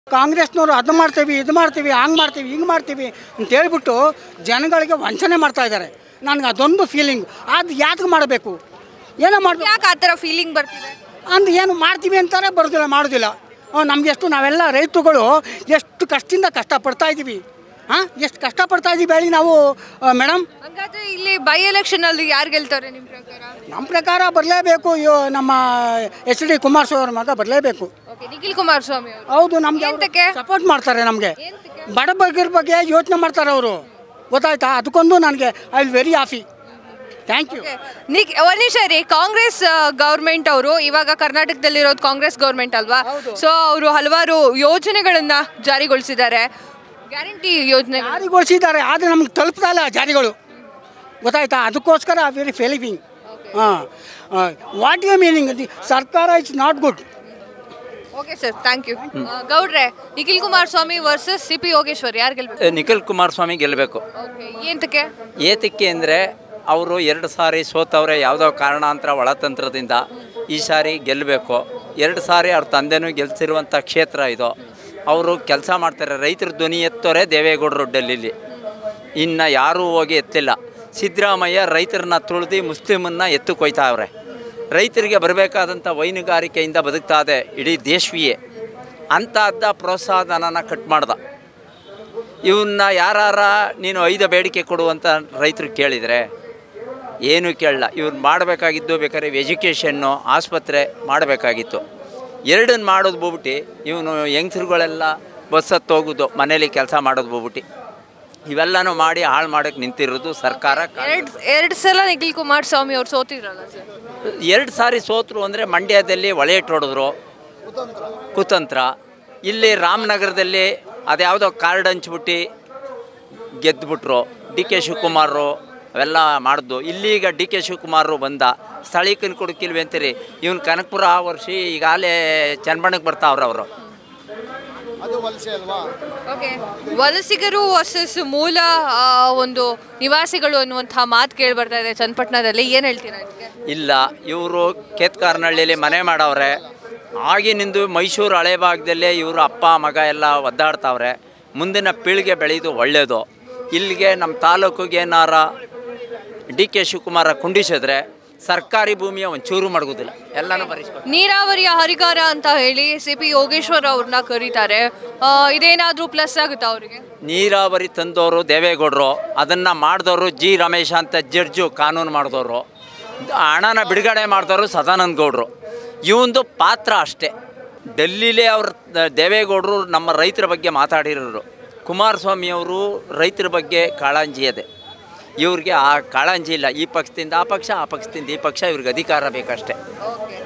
ಕಾಂಗ್ರೆಸ್ನವರು ಅದು ಮಾಡ್ತೀವಿ ಇದು ಮಾಡ್ತೀವಿ ಹಂಗೆ ಮಾಡ್ತೀವಿ ಹಿಂಗೆ ಮಾಡ್ತೀವಿ ಅಂತ ಹೇಳ್ಬಿಟ್ಟು ಜನಗಳಿಗೆ ವಂಚನೆ ಮಾಡ್ತಾ ಇದ್ದಾರೆ ನನಗೆ ಅದೊಂದು ಫೀಲಿಂಗ್ ಅದು ಯಾಕೆ ಮಾಡಬೇಕು ಏನೋ ಮಾಡಬೇಕು ಯಾಕೆ ಆ ಥರ ಫೀಲಿಂಗ್ ಬರ್ತಿದೆ ಅಂದ್ ಏನು ಮಾಡ್ತೀವಿ ಅಂತಾರೆ ಬರೋದಿಲ್ಲ ಮಾಡೋದಿಲ್ಲ ನಮ್ಗೆ ಎಷ್ಟು ನಾವೆಲ್ಲ ರೈತರುಗಳು ಎಷ್ಟು ಕಷ್ಟದಿಂದ ಕಷ್ಟಪಡ್ತಾ ಇದ್ದೀವಿ ಹಾಂ ಎಷ್ಟು ಕಷ್ಟಪಡ್ತಾ ಇದ್ದೀವಿ ಹೇಳಿ ನಾವು ಮೇಡಮ್ ಹಂಗಾದ್ರೆ ಇಲ್ಲಿ ಬೈ ಎಲೆಕ್ಷನ್ ಅಲ್ಲಿ ಯಾರು ಗೆಲ್ತಾರೆ ನಿಮ್ಮ ಪ್ರಕಾರ ನಮ್ಮ ಪ್ರಕಾರ ಬರಲೇಬೇಕು ನಮ್ಮ ಎಚ್ ಡಿ ಕುಮಾರಸ್ವಾಮಿ ಅವ್ರ ಮಗ ಬರಲೇಬೇಕು ಓಕೆ ನಿಖಿಲ್ ಕುಮಾರಸ್ವಾಮಿ ಅವರು ಹೌದು ನಮಗೆ ಎಂತಕ್ಕೆ? ಸಪೋರ್ಟ್ ಮಾಡ್ತಾರೆ ನಮಗೆ ಎಂತಕ್ಕೆ? ಬಡ ಬಗ್ಗರ ಬಗ್ಗೆ ಯೋಚನೆ ಮಾಡ್ತಾರೆ ಅವರು ಗೊತ್ತಾಯ್ತಾ ಅದಕ್ಕೊಂದು ನನಗೆ I will very happy thank you ನಿಕ್ ಒಂದ್ ನಿಮಿಷ ರೀ ಕಾಂಗ್ರೆಸ್ ಗೌರ್ಮೆಂಟ್ ಅವರು ಇವಾಗ ಕರ್ನಾಟಕದಲ್ಲಿರೋದು ಕಾಂಗ್ರೆಸ್ ಗೌರ್ಮೆಂಟ್ ಅಲ್ವಾ ಸೊ ಅವರು ಹಲವಾರು ಯೋಜನೆಗಳನ್ನ ಜಾರಿಗೊಳಿಸಿದ್ದಾರೆ ಗ್ಯಾರಂಟಿ ಯೋಜನೆ ಜಾರಿಗೊಳಿಸಿದ್ದಾರೆ ಆದರೆ ನಮ್ಗೆ ತಲುಪ್ತಾ ಇಲ್ಲ ಆ ಜಾರಿಗಳು ಗೊತ್ತಾಯ್ತಾ ಅದಕ್ಕೋಸ್ಕರ ವೆರಿ ಫೇಲಿಂಗ್ ಹಾಂ ವಾಟ್ ಯು ಮೀನಿಂಗ್ ಸರ್ಕಾರ it's not good okay sir thank you ಗೌಡ್ರೆ Nikhil Kumaraswamy versus C P Yogeshwar ಯಾರು ಗೆಲ್ಬೇಕು ನಿಖಿಲ್ ಕುಮಾರಸ್ವಾಮಿ ಗೆಲ್ಲಬೇಕು ಓಕೆ ಏಂತಕ್ಕೆ ಏತಕ್ಕೆ ಅಂದರೆ ಅವರು ಎರಡು ಸಾರಿ ಸೋತವ್ರೆ ಯಾವುದೋ ಕಾರಣಾಂತರ ಒಳತಂತ್ರದಿಂದ ಈ ಸಾರಿ ಗೆಲ್ಲಬೇಕು ಎರಡು ಸಾರಿ ಅವ್ರ ತಂದೆನೂ ಗೆಲ್ಸಿರುವಂಥ ಕ್ಷೇತ್ರ ಇದು ಅವರು ಕೆಲಸ ಮಾಡ್ತಾರೆ ರೈತರ ಧ್ವನಿ ಎತ್ತೋರೆ ದೇವೇಗೌಡರು ಡೆಲ್ಲಿಲಿ ಇನ್ನು ಯಾರೂ ಹೋಗಿ ಎತ್ತಿಲ್ಲ ಸಿದ್ದರಾಮಯ್ಯ ರೈತರನ್ನ ತುಳಿದು ಮುಸ್ಲಿಮನ್ನ ಎತ್ತು ಕೊಯ್ತಾವ್ರೆ ರೈತರಿಗೆ ಬರಬೇಕಾದಂಥ ವೈನುಗಾರಿಕೆಯಿಂದ ಬದುಕ್ತಾ ಇದೆ ಇಡೀ ದೇಶವಿಯೇ ಅಂಥದ್ದ ಪ್ರೋತ್ಸಾಹಧನನ ಕಟ್ ಮಾಡ್ದ ಇವನ್ನ ಯಾರಾರ ನೀನು ಐದು ಬೇಡಿಕೆ ಕೊಡುವಂತ ರೈತರು ಕೇಳಿದರೆ ಏನು ಕೇಳಲ್ಲ ಇವ್ರು ಮಾಡಬೇಕಾಗಿದ್ದು ಬೇಕಾದ್ರೆ ಎಜುಕೇಷನ್ನು ಆಸ್ಪತ್ರೆ ಮಾಡಬೇಕಾಗಿತ್ತು ಎರಡನ್ನ ಮಾಡೋದು ಬೋಗ್ಬಿಟ್ಟು ಇವನು ಯಂಗ್ಸ್ರುಗಳೆಲ್ಲ ಬಸ್ ಹತ್ತು ಹೋಗೋದು ಮನೇಲಿ ಕೆಲಸ ಮಾಡೋದು ಬೋಗ್ಬಿಟ್ಟು ಇವೆಲ್ಲನೂ ಮಾಡಿ ಹಾಳು ಮಾಡೋಕ್ಕೆ ನಿಂತಿರೋದು ಸರ್ಕಾರ ಎರಡ್ ಎರಡ್ ಸಲ ನಿಖಿಲ್ ಕುಮಾರಸ್ವಾಮಿ ಅವ್ರು ಸೋತಿದ್ರಲ್ಲ ಸರ್ ಎರಡು ಸಾರಿ ಸೋತರು ಅಂದರೆ ಮಂಡ್ಯದಲ್ಲಿ ಒಳೆಯಿಟ್ಟು ಹೊಡೆದ್ರು ಕುತಂತ್ರ ಇಲ್ಲಿ ರಾಮನಗರದಲ್ಲಿ ಅದ್ಯಾವುದೋ ಕಾರ್ಡ್ ಹಂಚ್ಬಿಟ್ಟು ಗೆದ್ದುಬಿಟ್ರು ಡಿ ಕೆ ಶಿವಕುಮಾರರು ಅವೆಲ್ಲ ಮಾಡಿದ್ದು ಇಲ್ಲೀಗ ಡಿ ಕೆ ಶಿವಕುಮಾರರು ಬಂದ ಸ್ಥಳೀಕನ ಕೊಡಕ್ಕಿಲ್ವಿ ಅಂತೀರಿ ಇವನು ಕನಕಪುರ ಆ ವರ್ಷ ಈಗಾಗಲೇ ಚನ್ನಬಣ್ಣಕ್ಕೆ ಬರ್ತಾವ್ರೆ ಅವರು ಓಕೆ ವಲಸಿಗರು ವರ್ಸಸ್ ಮೂಲ ಆ, ಒಂದು ನಿವಾಸಿಗಳು ಅನ್ನುವಂತಹ ಮಾತು ಕೇಳಿ ಬರ್ತಾ ಇದೆ ಚನ್ನಪಟ್ಟಣದಲ್ಲಿ ಏನು ಹೇಳ್ತೀರಾ ಇದಕ್ಕೆ ಇಲ್ಲ ಇವರು ಕೇತ್ಕಾರನಹಳ್ಳಿಯಲ್ಲಿ ಮನೆ ಮಾಡವ್ರೆ ಆಗಿನಿಂದು ಮೈಸೂರು ಹಳೆ ಭಾಗದಲ್ಲೇ ಇವರು ಅಪ್ಪ ಮಗ ಎಲ್ಲ ಒದ್ದಾಡ್ತಾವ್ರೆ ಮುಂದಿನ ಪೀಳಿಗೆ ಬೆಳೆಯೋದು ಒಳ್ಳೆಯದು ಇಲ್ಲಿಗೆ ನಮ್ಮ ತಾಲೂಕಿಗೆ ಏನಾರ ಡಿ ಕೆ ಶಿವಕುಮಾರ ಕುಂಡಿಸಿದ್ರೆ ಸರ್ಕಾರಿ ಭೂಮಿಯ ಒಂಚೂರು ಮಡಗೋದಿಲ್ಲ ಎಲ್ಲನೂ ಬರೀಸ್ಬೇಕು ನೀರಾವರಿಯ ಹರಿಕಾರ ಅಂತ ಹೇಳಿ ಸಿ ಪಿ ಯೋಗೇಶ್ವರ್ ಅವ್ರನ್ನ ಕರೀತಾರೆ ಆ, ಇದೇನಾದ್ರೂ ಪ್ಲಸ್ ಆಗುತ್ತಾ ಅವರಿಗೆ ನೀರಾವರಿ ತಂದವರು ದೇವೇಗೌಡರು ಅದನ್ನು ಮಾಡಿದವರು ಜಿ ರಮೇಶ ಅಂತ ಜಡ್ಜು ಕಾನೂನು ಮಾಡಿದವರು ಹಣನ ಬಿಡುಗಡೆ ಮಾಡಿದವರು ಸದಾನಂದ ಗೌಡರು ಇವಂದು ಪಾತ್ರ ಅಷ್ಟೇ ಡೆಲ್ಲಿಲೇ ಅವ್ರ ದೇವೇಗೌಡರು ನಮ್ಮ ರೈತರ ಬಗ್ಗೆ ಮಾತಾಡಿರೋರು ಕುಮಾರಸ್ವಾಮಿ ಅವರು ರೈತರ ಬಗ್ಗೆ ಕಾಳಂಜಿ ಇದೆ ಇವ್ರಿಗೆ ಆ ಕಾಳಂಜಿ ಇಲ್ಲ ಈ ಪಕ್ಷದಿಂದ ಆ ಪಕ್ಷ ಆ ಪಕ್ಷದಿಂದ ಈ ಪಕ್ಷ ಇವ್ರಿಗೆ ಅಧಿಕಾರ ಬೇಕಷ್ಟೇ